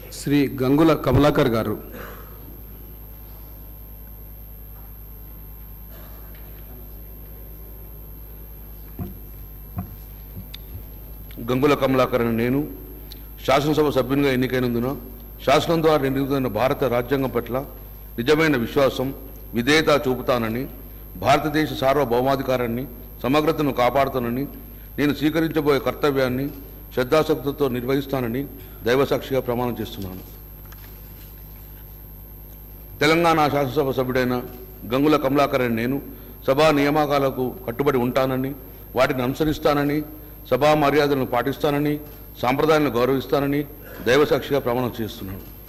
శ్రీ గంగుల కమలాకర్ గారు గంగుల కమలాకర్ అనే నేను శాసనసభ సభ్యునిగా ఎన్నికైనందున శాసనం ద్వారా నిర్మితమైన భారత రాజ్యాంగం పట్ల నిజమైన విశ్వాసం విధేయత చూపుతానని భారతదేశ సార్వభౌమాధికారాన్ని సమగ్రతను కాపాడుతానని నేను స్వీకరించబోయే కర్తవ్యాన్ని శ్రద్ధాశక్తితో నిర్వహిస్తానని దైవసాక్షిగా ప్రమాణం చేస్తున్నాను తెలంగాణ శాసనసభ సభ్యుడైన గంగుల కమలాకర్ అనే నేను సభా నియామకాలకు కట్టుబడి ఉంటానని వాటిని అనుసరిస్తానని సభా మర్యాదలను పాటిస్తానని సాంప్రదాయాలను గౌరవిస్తానని దైవసాక్షిగా ప్రమాణం చేస్తున్నాను